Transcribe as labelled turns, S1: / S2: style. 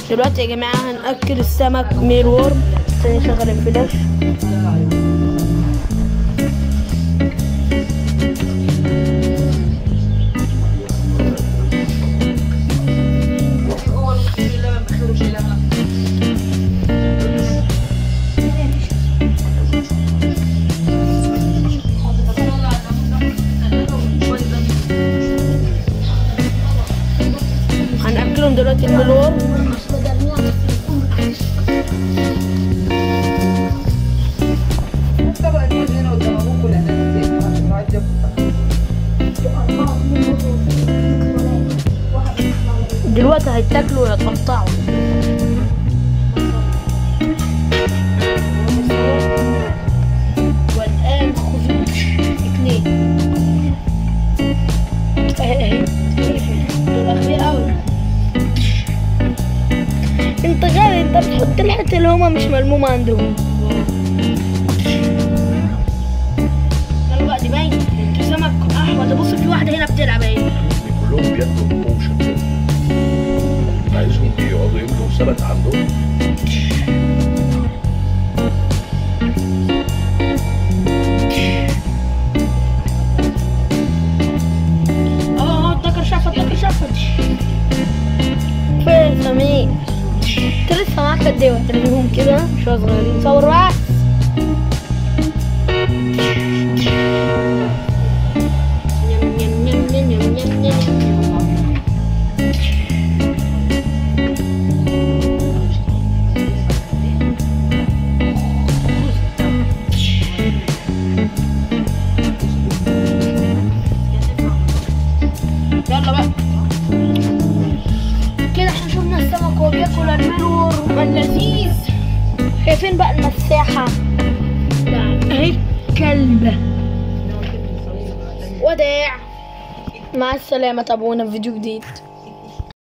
S1: دلوقتي يا جماعة هنأكل السمك ميل وورم استني شغل الفلاش هنأكلهم دلوقتي الميل وورم
S2: طبعا هنا قدام ابوكم الاعلانات عشان نعجب
S1: دلوقتي هيتاكلوا ويتقطعوا والآن خذوا اثنين اهي اهي دول أغبياء أوي انت غبي انت بتحط الحتة اللي هما مش ملمومة عندهم يلا بقى دي باين سمك احمر بص في واحدة هنا بتلعب اهي
S3: كلهم بياكلوا بوشن كده عايزهم ايه يقعدوا يملوا سمك عندهم
S1: اه اه الذكر شافت الذكر شافت فين سمير انت لسه معاك قد ايه وترميهم كده شوية صغيرين صور بقى يم يم يم يم يم يم يم. يلا بقى كده احنا شفنا السمك وهو بياكل الملور كان لذيذ هي فين بقى المساحة؟ اهي كلبة وداع مع السلامة تابعونا في فيديو جديد